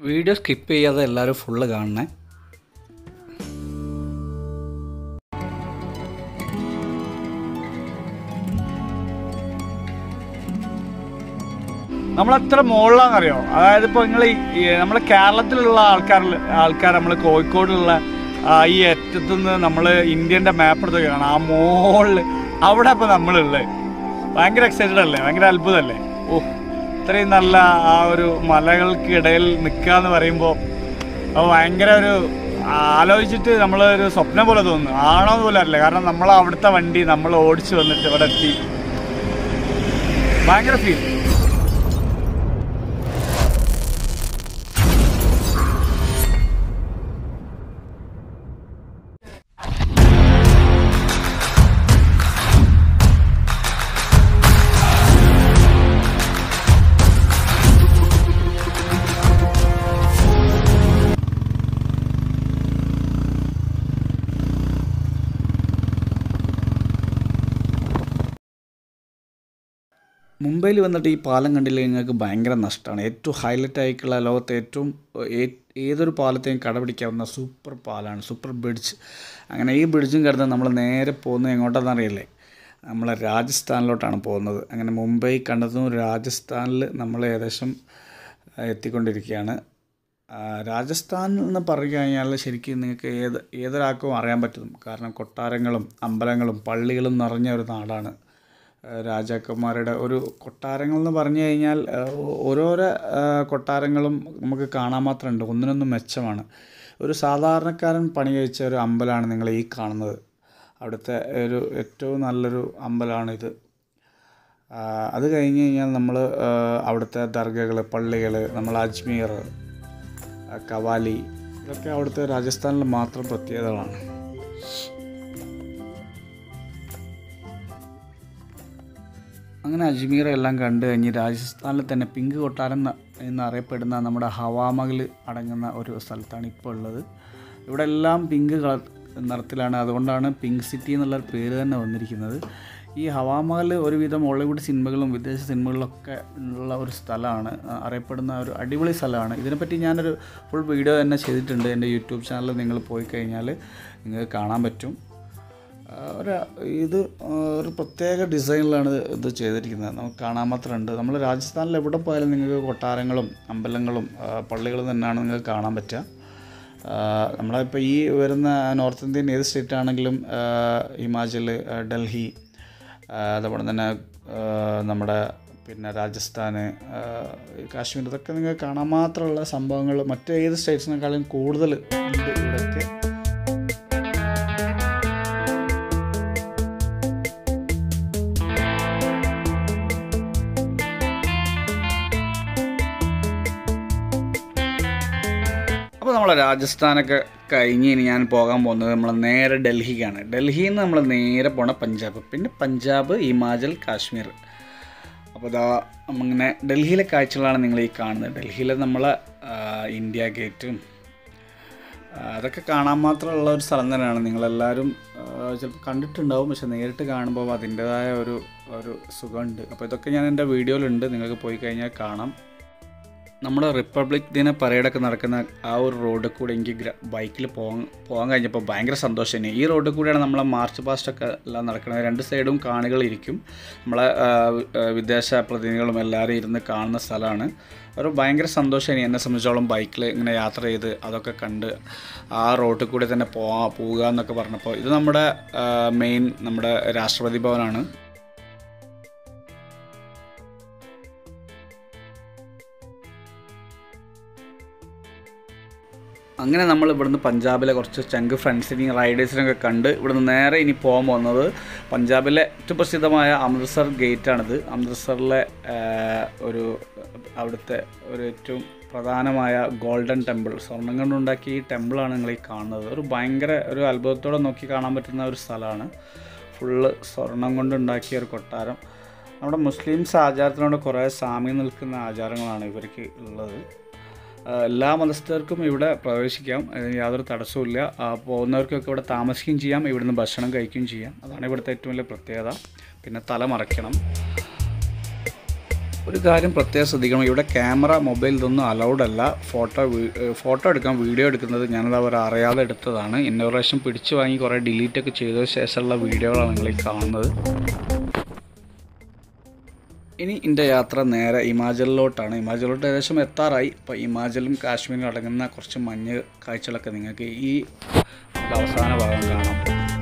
Video skip ചെയ്യാതെ എല്ലാവരും full കാണണേ നമ്മളെത്ര മുകളിലാണെന്നറിയോ അതായത് ഇപ്പോൾ നിങ്ങൾ നമ്മളെ കേരളത്തിലുള്ള ആൾക്കാർ ആൾക്കാർ നമ്മൾ കോഴിക്കോടുള്ള ആ, ഈ അറ്റത്തു നിന്ന് നമ്മൾ ഇന്ത്യൻ്റെ മാപ്പ് എടുത്ത് കാണാം ആ മുകളിൽ അവിടെ ഇപ്പോൾ നമ്മളുള്ളത് ഭയങ്കര എക്സൈറ്റഡ് അല്ലേ ഭയങ്കര അത്ഭുതമല്ലേ ഓ ഇത്രയും നല്ല ആ ഒരു മലകൾക്കിടയിൽ നിൽക്കുക എന്ന് പറയുമ്പോൾ അത് ഭയങ്കര ഒരു ആലോചിച്ചിട്ട് നമ്മൾ ഒരു സ്വപ്നം പോലെ തോന്നുന്നു ആണോ എന്ന് പോലും അറിയില്ല കാരണം നമ്മൾ അവിടുത്തെ വണ്ടി നമ്മൾ ഓടിച്ചു വന്നിട്ട് ഇവിടെ എത്തി ഭയങ്കര ഫീൽ മുംബൈയിൽ വന്നിട്ട് ഈ പാലം കണ്ടില്ലെങ്കിൽ നിങ്ങൾക്ക് ഭയങ്കര നഷ്ടമാണ് ഏറ്റവും ഹൈലൈറ്റ് ആയിട്ടുള്ള ലോകത്തെ ഏറ്റവും ഏ- ഏതൊരു പാലത്തെയും കടപിടിക്കാവുന്ന സൂപ്പർ പാലാണ് സൂപ്പർ ബ്രിഡ്ജ് അങ്ങനെ ഈ ബ്രിഡ്ജും കടന്ന് നമ്മൾ നേരെ പോകുന്നത് എങ്ങോട്ടാണെന്ന് അറിയില്ലേ നമ്മൾ രാജസ്ഥാനിലോട്ടാണ് പോകുന്നത് അങ്ങനെ മുംബൈ കണ്ടതും രാജസ്ഥാനിൽ നമ്മൾ ഏകദേശം ആ, എത്തിക്കൊണ്ടിരിക്കുകയാണ് ആ, രാജസ്ഥാൻ എന്ന് പറഞ്ഞു കഴിഞ്ഞാൽ ശരിക്കും നിങ്ങൾക്ക് ഏത് ഏതൊരാൾക്കും അറിയാൻ പറ്റും കാരണം കൊട്ടാരങ്ങളും അമ്പലങ്ങളും പള്ളികളും നിറഞ്ഞ ഒരു നാടാണ് ആ, രാജാക്കന്മാരുടെ ഒരു കൊട്ടാരങ്ങൾ എന്ന് പറഞ്ഞു കഴിഞ്ഞാൽ ആ, ഓ- ഓരോരോ ആ, കൊട്ടാരങ്ങളും നമുക്ക് കാണാൻ മാത്രമുണ്ട് ഒന്നിനൊന്നും മെച്ചമാണ് ഒരു സാധാരണക്കാരൻ പണി കഴിച്ച ഒരു അമ്പലമാണ് നിങ്ങൾ ഈ കാണുന്നത് അവിടുത്തെ ഒരു ഏറ്റവും നല്ലൊരു അമ്പലമാണിത് ആ, അത് കഴിഞ്ഞ് കഴിഞ്ഞാൽ നമ്മൾ അവിടുത്തെ ദർഗകൾ പള്ളികൾ നമ്മൾ അജ്മീർ ആ, കവാലി ഇതൊക്കെ അവിടുത്തെ രാജസ്ഥാനിൽ മാത്രം പ്രത്യേകതകളാണ് അങ്ങനെ അജ്മീർ എല്ലാം കണ്ടു കഴിഞ്ഞ് രാജസ്ഥാനിൽ തന്നെ പിങ്ക് കൊട്ടാരം എന്ന- എന്നറിയപ്പെടുന്ന നമ്മുടെ ഹവാമകൾ അടങ്ങുന്ന ഒരു സ്ഥലത്താണ് ഇപ്പോൾ ഉള്ളത് ഇവിടെ എല്ലാം പിങ്ക് കളർ നിറത്തിലാണ് അതുകൊണ്ടാണ് പിങ്ക് സിറ്റി എന്നുള്ള പേര് തന്നെ വന്നിരിക്കുന്നത് ഈ ഹവാമഹൽ ഒരുവിധം ഹോളിവുഡ് സിനിമകളും വിദേശ സിനിമകളിലൊക്കെ ഉള്ള ഒരു സ്ഥലമാണ് ആ, അറിയപ്പെടുന്ന ഒരു അടിപൊളി സ്ഥലമാണ് ഇതിനെപ്പറ്റി ഞാനൊരു ഫുൾ വീഡിയോ തന്നെ ചെയ്തിട്ടുണ്ട് എൻ്റെ യൂട്യൂബ് ചാനലിൽ നിങ്ങൾ പോയി കഴിഞ്ഞാൽ നിങ്ങൾക്ക് കാണാൻ പറ്റും ആ, ഒരു ഇത് ആ, ഒരു പ്രത്യേക ഡിസൈനിലാണ് ഇത് ചെയ്തിരിക്കുന്നത് നമുക്ക് കാണാൻ മാത്രമുണ്ട് നമ്മൾ രാജസ്ഥാനിൽ എവിടെ പോയാലും നിങ്ങൾക്ക് കൊട്ടാരങ്ങളും അമ്പലങ്ങളും ആ, പള്ളികളും തന്നെയാണ് നിങ്ങൾക്ക് കാണാൻ പറ്റുക ആ, നമ്മളിപ്പോൾ ഈ വരുന്ന നോർത്ത് ഇന്ത്യൻ ഏത് സ്റ്റേറ്റ് ആണെങ്കിലും ആ, ഹിമാചൽ ആ, ഡൽഹി ആ, അതുപോലെ തന്നെ ആ, നമ്മുടെ പിന്നെ രാജസ്ഥാൻ ആ, കാശ്മീർ ഇതൊക്കെ നിങ്ങൾക്ക് കാണാൻ മാത്രമുള്ള സംഭവങ്ങൾ മറ്റ് ഏത് സ്റ്റേറ്റ്സിനേക്കാളും കൂടുതൽ ഉണ്ട് ഇവിടെയൊക്കെ അപ്പോൾ നമ്മൾ രാജസ്ഥാനൊക്കെ കഴിഞ്ഞ് ഇനി ഞാൻ പോകാൻ പോകുന്നത് നമ്മൾ നേരെ ഡൽഹിക്കാണ് ഡൽഹിയിൽ നിന്ന് നമ്മൾ നേരെ പോണ പഞ്ചാബ് പിന്നെ പഞ്ചാബ് ഹിമാചൽ കാശ്മീർ അപ്പോൾ ഇതാ അങ്ങനെ ഡൽഹിയിലെ കാഴ്ചകളാണ് നിങ്ങൾ ഈ കാണുന്നത് ഡൽഹിയിലെ നമ്മളെ ആ, ഇന്ത്യ ഗേറ്റും ആ, അതൊക്കെ കാണാൻ മാത്രമുള്ള ഒരു സ്ഥലം തന്നെയാണ് നിങ്ങളെല്ലാവരും ചിലപ്പോൾ കണ്ടിട്ടുണ്ടാവും പക്ഷെ നേരിട്ട് കാണുമ്പോൾ അതിൻ്റെതായ ഒരു ഒരു സുഖമുണ്ട് അപ്പോൾ ഇതൊക്കെ ഞാൻ എൻ്റെ വീഡിയോയിലുണ്ട് നിങ്ങൾക്ക് പോയി കഴിഞ്ഞാൽ കാണാം നമ്മുടെ റിപ്പബ്ലിക് ദിന പരേഡൊക്കെ നടക്കുന്ന ആ ഒരു റോഡിൽ കൂടെ എനിക്ക് ബൈക്കിൽ പോകാൻ പോകാൻ കഴിഞ്ഞപ്പോൾ ഭയങ്കര സന്തോഷം തന്നെ ഈ റോഡിൽ കൂടെയാണ് നമ്മളെ മാർച്ച് പാസ്റ്റൊക്കെ എല്ലാം നടക്കുന്നത് രണ്ട് സൈഡും കാണികൾ ഇരിക്കും നമ്മളെ ആ, വി- ആ, വിദേശ പ്രതിനിധികളും എല്ലാവരും ഇരുന്ന് കാണുന്ന സ്ഥലമാണ് ഒരു ഭയങ്കര സന്തോഷമാണ് എന്നെ സംബന്ധിച്ചോളം ബൈക്കിൽ ഇങ്ങനെ യാത്ര ചെയ്ത് അതൊക്കെ കണ്ട് ആ റോഡിൽ കൂടെ തന്നെ പോവാ പോവുക എന്നൊക്കെ പറഞ്ഞപ്പോൾ ഇത് നമ്മുടെ മെയിൻ നമ്മുടെ രാഷ്ട്രപതി ഭവനാണ് അങ്ങനെ നമ്മൾ ഇവിടുന്ന് പഞ്ചാബിലെ കുറച്ച് ചങ്ക് ഫ്രണ്ട്സിനെയും റൈഡേഴ്സിനെയൊക്കെ കണ്ട് ഇവിടുന്ന് നേരെ ഇനി പോകാൻ പോകുന്നത് പഞ്ചാബിലെ ഏറ്റവും പ്രസിദ്ധമായ അമൃത്സർ ഗേറ്റാണിത് അമൃത്സറിലെ ആ, ഒരു അവിടുത്തെ ഒരു ഏറ്റവും പ്രധാനമായ ഗോൾഡൻ ടെമ്പിൾ സ്വർണ്ണം കൊണ്ടുണ്ടാക്കിയ ഈ ടെമ്പിളാണ് നിങ്ങൾ ഈ കാണുന്നത് ഒരു ഭയങ്കര ഒരു അത്ഭുതത്തോടെ നോക്കി കാണാൻ പറ്റുന്ന ഒരു സ്ഥലമാണ് ഫുള്ള് സ്വർണം കൊണ്ടുണ്ടാക്കിയ ഒരു കൊട്ടാരം നമ്മുടെ മുസ്ലിംസ് ആചാരത്തിനോട് കുറേ സാമ്യം നിൽക്കുന്ന ആചാരങ്ങളാണ് ഇവർക്ക് ഉള്ളത് ആ, എല്ലാ മതസ്ഥർക്കും ഇവിടെ പ്രവേശിക്കാം അതിന് യാതൊരു തടസ്സവുമില്ല ആ, പോകുന്നവർക്കൊക്കെ ഇവിടെ താമസിക്കുകയും ചെയ്യാം ഇവിടുന്ന് ഭക്ഷണം കഴിക്കുകയും ചെയ്യാം അതാണ് ഇവിടുത്തെ ഏറ്റവും വലിയ പ്രത്യേകത പിന്നെ തല മറയ്ക്കണം ഒരു കാര്യം പ്രത്യേകം ശ്രദ്ധിക്കണം ഇവിടെ ക്യാമറ മൊബൈൽ ഇതൊന്നും അലൗഡ് അല്ല ഫോട്ടോ ഫോട്ടോ എടുക്കാൻ വീഡിയോ എടുക്കുന്നത് ഞാനത് അവർ അറിയാതെ എടുത്തതാണ് ഇന്നോറേഷൻ പിടിച്ചു വാങ്ങി കുറേ ഡിലീറ്റ് ഒക്കെ ചെയ്ത ശേഷമുള്ള വീഡിയോകളാണ് നിങ്ങൾ ഈ കാണുന്നത് ഇനി എൻ്റെ യാത്ര നേരെ ഹിമാചലിലോട്ടാണ് ഹിമാചലിലോട്ട് ഏകദേശം എത്താറായി ഇപ്പോൾ ഹിമാചലും കാശ്മീരും അടങ്ങുന്ന കുറച്ച് മഞ്ഞ് കാഴ്ചകളൊക്കെ നിങ്ങൾക്ക് ഈ അവസാന ഭാഗം കാണാം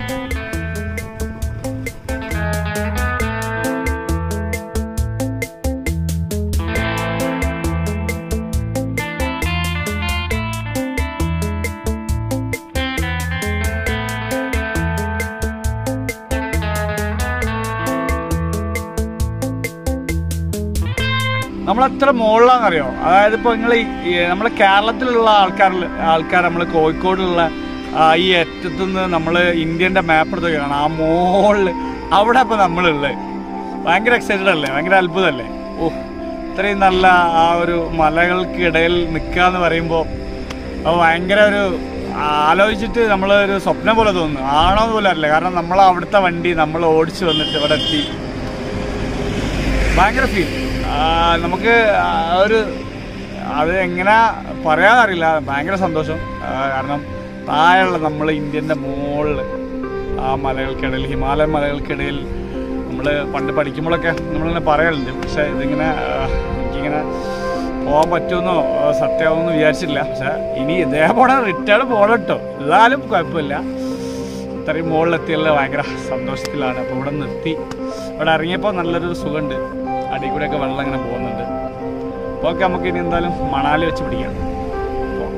നമ്മൾ എത്ര മുകളിലാണെന്നറിയോ അതായത് ഇപ്പോൾ നിങ്ങൾ നമ്മളെ കേരളത്തിലുള്ള ആൾക്കാരിൽ ആൾക്കാർ നമ്മൾ കോഴിക്കോടുള്ള ആ, ഈ അറ്റത്തു നിന്ന് നമ്മൾ ഇന്ത്യൻ്റെ മാപ്പ് എടുത്ത് കാണാം ആ മുകളിൽ അവിടെ ഇപ്പോൾ നമ്മളുള്ളത് ഭയങ്കര എക്സൈറ്റഡ് അല്ലേ ഭയങ്കര അത്ഭുതമല്ലേ ഓ ഇത്രയും നല്ല ആ ഒരു മലകൾക്കിടയിൽ നിൽക്കുക എന്ന് പറയുമ്പോൾ അത് ഭയങ്കര ഒരു ആലോചിച്ചിട്ട് നമ്മൾ ഒരു സ്വപ്നം പോലെ തോന്നുന്നു ആണോ എന്ന് പോലും അറിയില്ല കാരണം നമ്മൾ അവിടുത്തെ വണ്ടി നമ്മൾ ഓടിച്ചു വന്നിട്ട് ഇവിടെ എത്തി ഭയങ്കര ഫീൽ നമുക്ക് ആ ഒരു അത് എങ്ങനെ പറയാനറിയില്ല ഭയങ്കര സന്തോഷം ആ, കാരണം താഴെയുള്ള നമ്മൾ ഇന്ത്യൻ്റെ മുകളിൽ ആ മലകൾക്കിടയിൽ ഹിമാലയൻ മലകൾക്കിടയിൽ നമ്മൾ പണ്ട് പഠിക്കുമ്പോഴൊക്കെ നമ്മളിങ്ങനെ പറയലുണ്ട് പക്ഷേ ഇതിങ്ങനെ ആ, എനിക്കിങ്ങനെ പോകാൻ പറ്റുമെന്നോ ആ, സത്യമാവുമെന്ന് വിചാരിച്ചില്ല പക്ഷേ ഇനി ഇതേപോലെ റിട്ടേൺ പോകണം കേട്ടോ എന്നാലും കുഴപ്പമില്ല ഇത്രയും മുകളിലെത്തിയുള്ള ഭയങ്കര സന്തോഷത്തിലാണ് അപ്പോൾ ഇവിടെ നിർത്തി ഇവിടെ ഇറങ്ങിയപ്പോൾ നല്ലൊരു സുഖമുണ്ട് അടിയിൽ കൂടെയൊക്കെ വെള്ളം ഇങ്ങനെ പോകുന്നുണ്ട് അപ്പോൾ ഓക്കെ നമുക്ക് ഇനി എന്തായാലും മണാലി വെച്ച് പിടിക്കാം പോവാം.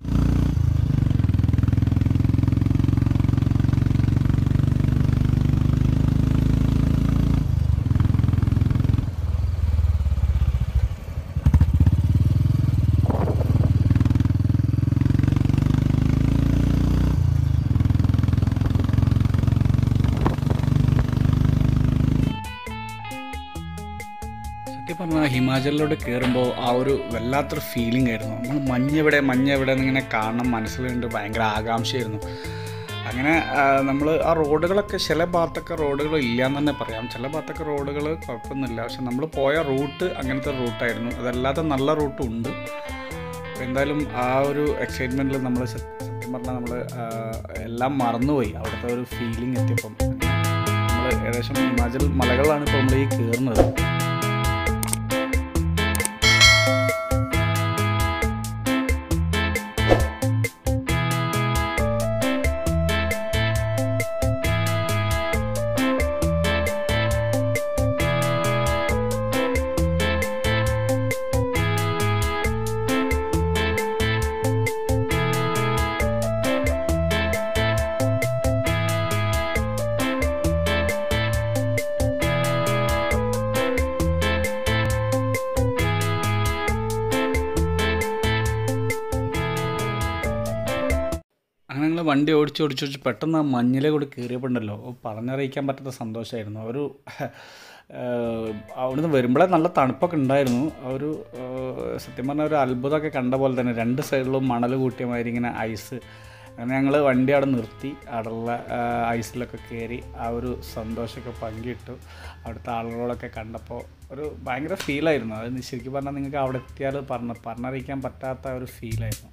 സത്യം പറഞ്ഞാൽ ഹിമാചലിലോട്ട് കയറുമ്പോൾ ആ ഒരു വല്ലാത്തൊരു ഫീലിംഗ് ആയിരുന്നു നമ്മൾ മഞ്ഞ് എവിടെ മഞ്ഞ് എവിടെ എന്നിങ്ങനെ കാണണം മനസ്സിലുണ്ട് ഭയങ്കര ആകാംക്ഷയായിരുന്നു അങ്ങനെ നമ്മൾ ആ റോഡുകളൊക്കെ ചില ഭാഗത്തൊക്കെ റോഡുകൾ ഇല്ല എന്ന് തന്നെ പറയാം ചില ഭാഗത്തൊക്കെ റോഡുകൾ കുഴപ്പമൊന്നുമില്ല പക്ഷെ നമ്മൾ പോയ റൂട്ട് അങ്ങനത്തെ റൂട്ടായിരുന്നു അതല്ലാതെ നല്ല റൂട്ടും ഉണ്ട് അപ്പോൾ എന്തായാലും ആ ഒരു എക്സൈറ്റ്മെൻറ്റിൽ നമ്മൾ സത്യം പറഞ്ഞാൽ നമ്മൾ എല്ലാം മറന്നുപോയി അവിടുത്തെ ഒരു ഫീലിംഗ് എത്തിയപ്പം നമ്മൾ ഏകദേശം ഹിമാചൽ മലകളാണ് ഇപ്പോൾ നമ്മൾ ഈ കയറുന്നത് അങ്ങനെ ഞങ്ങൾ വണ്ടി ഓടിച്ച് ഓടിച്ച് ഓടിച്ച് പെട്ടെന്ന് ആ മഞ്ഞിലെ കൂടി കയറിയപ്പോണ്ടല്ലോ പറഞ്ഞറിയിക്കാൻ പറ്റാത്ത സന്തോഷമായിരുന്നു ആ ഒരു ഏഹ്, അവിടുന്ന് വരുമ്പോഴേ നല്ല തണുപ്പൊക്കെ ഉണ്ടായിരുന്നു ആ ഒരു ഏഹ്, സത്യം പറഞ്ഞ ഒരു അത്ഭുതമൊക്കെ കണ്ട പോലെ തന്നെ രണ്ട് സൈഡിലും മണൽ കൂട്ടിയ മാതിരി ഇങ്ങനെ ഐസ് അങ്ങനെ ഞങ്ങൾ വണ്ടി അവിടെ നിർത്തി അവിടെയുള്ള ഏഹ്, ഐസിലൊക്കെ കയറി ആ ഒരു സന്തോഷമൊക്കെ പങ്കിട്ടു അവിടുത്തെ ആളുകളൊക്കെ കണ്ടപ്പോൾ ഒരു ഭയങ്കര ഫീലായിരുന്നു അത് ശരിക്കും പറഞ്ഞാൽ നിങ്ങൾക്ക് അവിടെ എത്തിയാൽ പറഞ്ഞ പറഞ്ഞറിയിക്കാൻ പറ്റാത്ത ഒരു ഫീലായിരുന്നു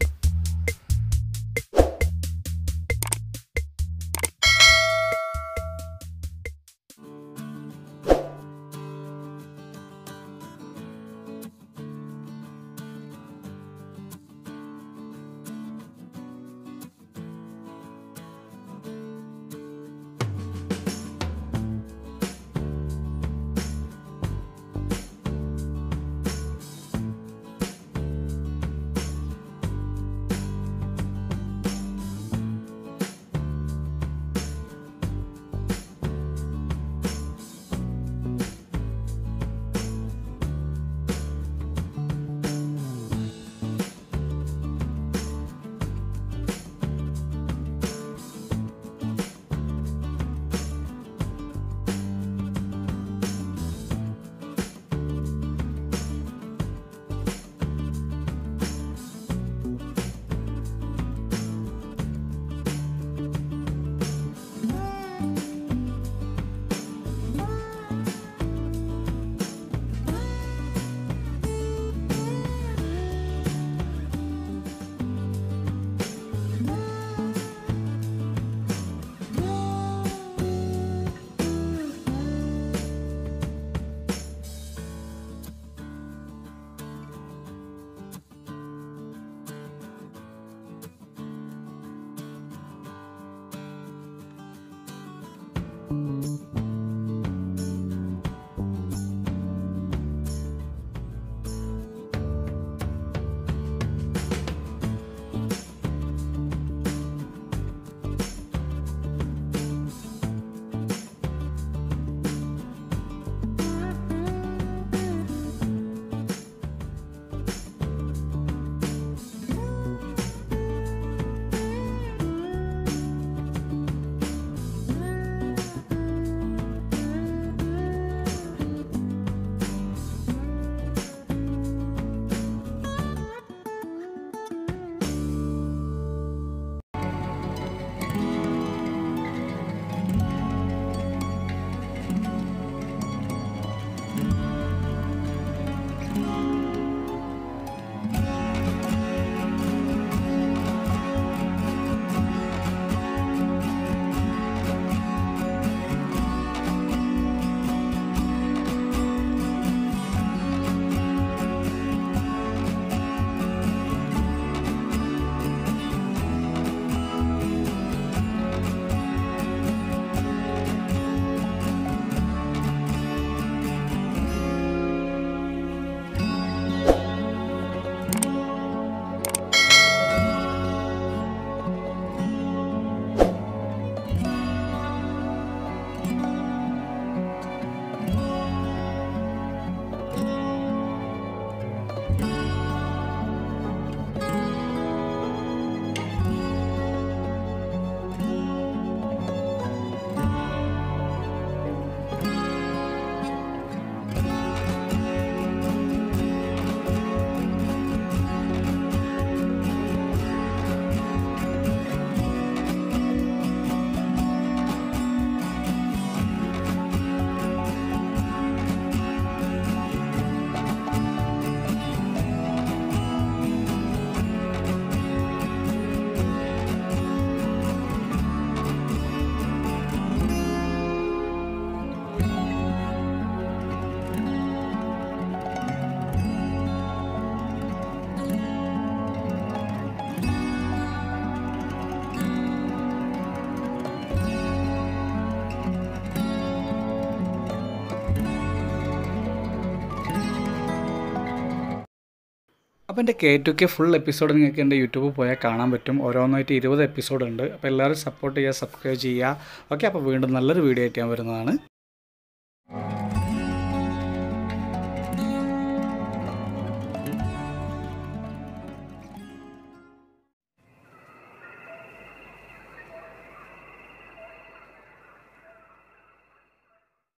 അപ്പോൾ എൻ്റെ K to K full episode നിങ്ങൾക്ക് എൻ്റെ യൂട്യൂബിൽ പോയാൽ കാണാൻ പറ്റും ഓരോന്നായിട്ട് ഇരുപത് എപ്പിസോഡ് ഉണ്ട് അപ്പോൾ എല്ലാവരും സപ്പോർട്ട് ചെയ്യുക സബ്സ്ക്രൈബ് ചെയ്യുക ഓക്കെ അപ്പോൾ വീണ്ടും നല്ലൊരു വീഡിയോ ആയിട്ട് ഞാൻ വരുന്നതാണ്